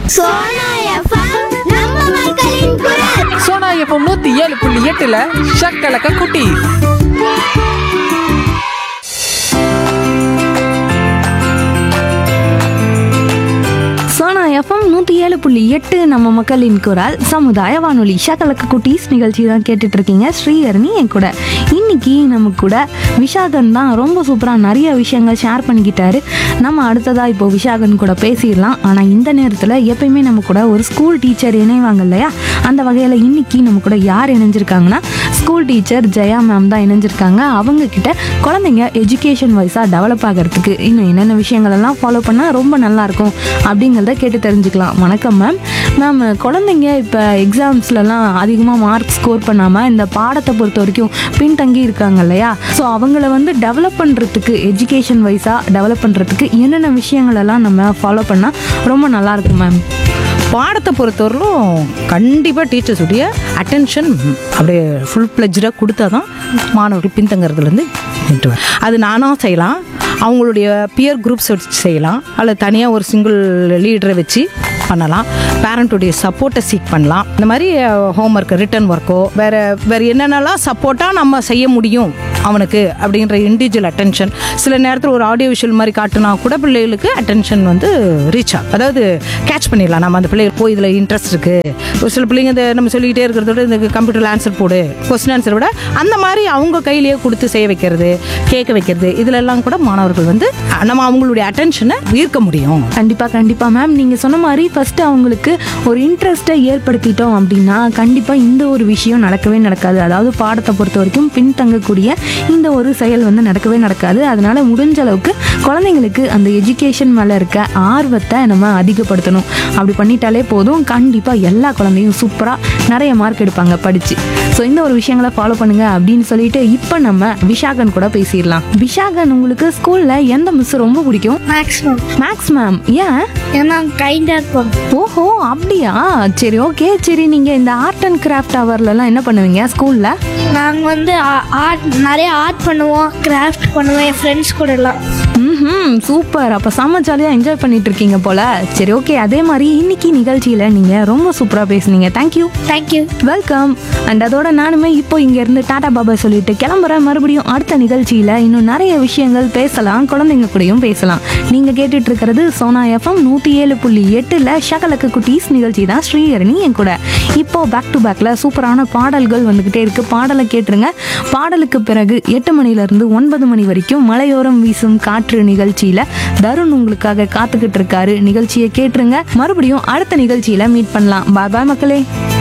Sona FM நம்ம மக்களின் குரல் சோனா எஃப்எம் நூத்தி ஏழு புள்ளி எட்டுல ஷக்கலக்க குட்டி சோனா எஃப்எம் நூற்றி ஏழு புள்ளி எட்டு நம்ம மக்களின் குரல் சமுதாய வானொலி ஷகலக்கு குட்டீஸ் நிகழ்ச்சி தான் கேட்டுட்டு இருக்கீங்க ஸ்ரீஹரணி என் கூட இன்னைக்கு நம்ம கூட விஷாகன் தான் ரொம்ப சூப்பராக நிறைய விஷயங்கள் ஷேர் பண்ணிக்கிட்டாரு நம்ம அடுத்ததாக இப்போ விஷாகன் கூட பேசிடலாம் ஆனால் இந்த நேரத்தில் எப்பயுமே நம்ம கூட ஒரு ஸ்கூல் டீச்சர் இணைவாங்க இல்லையா அந்த வகையில் இன்னைக்கு நம்ம கூட யார் இணைஞ்சிருக்காங்கன்னா ஸ்கூல் டீச்சர் ஜெயா மேம் தான் இணைஞ்சிருக்காங்க அவங்க கிட்ட குழந்தைங்க எஜுகேஷன் வைஸாக டெவலப் ஆகிறதுக்கு இன்னும் என்னென்ன விஷயங்கள் எல்லாம் ஃபாலோ பண்ணால் ரொம்ப நல்லா இருக்கும் அப்படிங்கிறத கேட்டு தெரிஞ்சுக்கலாம் வணக்கம் மேம் மேம் குழந்தைங்க இப்போ எக்ஸாம்ஸ்லலாம் அதிகமாக மார்க் ஸ்கோர் பண்ணாமல் இந்த பாடத்தை பொறுத்த வரைக்கும் பின்தங்கி இருக்காங்க இல்லையா ஸோ அவங்கள வந்து டெவலப் பண்ணுறதுக்கு எஜுகேஷன் வைஸாக டெவலப் பண்ணுறதுக்கு என்னென்ன விஷயங்கள் எல்லாம் நம்ம ஃபாலோ பண்ணால் ரொம்ப நல்லா இருக்கும் மேம் பாடத்தை பொறுத்தவரையிலும் கண்டிப்பாக டீச்சர்ஸுடைய அட்டென்ஷன் அப்படியே ஃபுல் பிளஜ்டாக கொடுத்தா தான் மாணவர்கள் பின்தங்கிறதுலேருந்து நின்றுவேன் அது நானாக செய்யலாம் அவங்களுடைய பியர் குரூப்ஸ் வச்சு செய்யலாம் அல்லது தனியாக ஒரு சிங்கிள் லீடரை வச்சு பண்ணலாம் பேரண்ட்டுடைய சப்போர்ட்டை சீக் பண்ணலாம் இந்த மாதிரி ஹோம்ஒர்க் ரிட்டன் ஒர்க்கோ வேறு வேறு என்னென்னலாம் சப்போர்ட்டாக நம்ம செய்ய முடியும் அவனுக்கு அப்படின்ற இண்டிவிஜுவல் அட்டென்ஷன் சில நேரத்தில் ஒரு ஆடியோ விஷுவல் மாதிரி காட்டுனா கூட பிள்ளைகளுக்கு அட்டென்ஷன் வந்து ரீச் ஆகும் அதாவது கேட்ச் பண்ணிடலாம் நம்ம அந்த பிள்ளைகள் போய் இதில் இன்ட்ரெஸ்ட் இருக்கு ஒரு சில பிள்ளைங்க இந்த நம்ம சொல்லிக்கிட்டே இருக்கிறத விட இந்த கம்ப்யூட்டரில் ஆன்சர் போடு கொஸ்டின் ஆன்சர் விட அந்த மாதிரி அவங்க கையிலேயே கொடுத்து செய்ய வைக்கிறது கேட்க வைக்கிறது இதுலெல்லாம் கூட மாணவர்கள் வந்து அஹ், நம்ம அவங்களுடைய அட்டென்ஷனை ஈர்க்க முடியும் கண்டிப்பாக கண்டிப்பாக மேம் நீங்கள் சொன்ன மாதிரி ஃபஸ்ட்டு அவங்களுக்கு ஒரு இன்ட்ரெஸ்ட்டை ஏற்படுத்திட்டோம் அப்படின்னா கண்டிப்பாக இந்த ஒரு விஷயம் நடக்கவே நடக்காது அதாவது பாடத்தை பொறுத்த வரைக்கும் பின்தங்கக்கூடிய இந்த ஒரு செயல் வந்து நடக்கவே நடக்காது அதனால முடிஞ்ச அளவுக்கு குழந்தைங்களுக்கு அந்த எஜுகேஷன் மேலே இருக்க ஆர்வத்தை நம்ம அதிகப்படுத்தணும் அப்படி பண்ணிட்டாலே போதும் கண்டிப்பாக எல்லா குழந்தையும் சூப்பராக நிறைய மார்க் எடுப்பாங்க படித்து ஸோ இந்த ஒரு விஷயங்களை ஃபாலோ பண்ணுங்க அப்படின்னு சொல்லிட்டு இப்போ நம்ம விஷாகன் கூட பேசிடலாம் விஷாகன் உங்களுக்கு ஸ்கூலில் எந்த மிஸ் ரொம்ப பிடிக்கும் மேக்ஸிமம் மேக்ஸ் மேம் ஏன் ஏன்னா கைண்டாக இருப்போம் ஓஹோ அப்படியா சரி ஓகே சரி நீங்கள் இந்த ஆர்ட் அண்ட் கிராஃப்ட் ஹவர்லலாம் என்ன பண்ணுவீங்க ஸ்கூலில் நாங்கள் வந்து ஆர்ட் நிறைய ஆர்ட் பண்ணுவோம் கிராஃப்ட் பண்ணுவோம் என் ஃப்ரெண்ட்ஸ் கூட எல்லாம் ம் சூப்பர் அப்போ செம்ம ஜாலியாக என்ஜாய் பண்ணிட்டு இருக்கீங்க போல சரி ஓகே அதே மாதிரி இன்னைக்கு நிகழ்ச்சியில் நீங்கள் ரொம்ப சூப்பராக பேசுனீங்க தேங்க்யூ தேங்க்யூ வெல்கம் அண்ட் அதோட நானுமே இப்போ இங்கேருந்து டாடா பாபா சொல்லிட்டு கிளம்புறேன் மறுபடியும் அடுத்த நிகழ்ச்சியில் இன்னும் நிறைய விஷயங்கள் பேசலாம் குழந்தைங்க கூடயும் பேசலாம் நீங்கள் கேட்டுட்டு இருக்கிறது சோனா எஃப்எம் நூற்றி ஏழு புள்ளி எட்டில் ஷகலக்கு குட்டீஸ் நிகழ்ச்சி தான் ஸ்ரீஹரணி என் கூட இப்போ பேக் டு பேக்கில் சூப்பரான பாடல்கள் வந்துக்கிட்டே இருக்கு பாடலை கேட்டுருங்க பாடலுக்கு பிறகு எட்டு மணிலேருந்து ஒன்பது மணி வரைக்கும் மலையோரம் வீசும் காற்று நிகழ்ச்சியில் தருண் உங்களுக்காக காத்துக்கிட்டு இருக்காரு நிகழ்ச்சியை கேட்டுருங்க மறுபடியும் அடுத்த நிகழ்ச்சியில் மீட் பண்ணலாம் பாய் பாய் மக்களே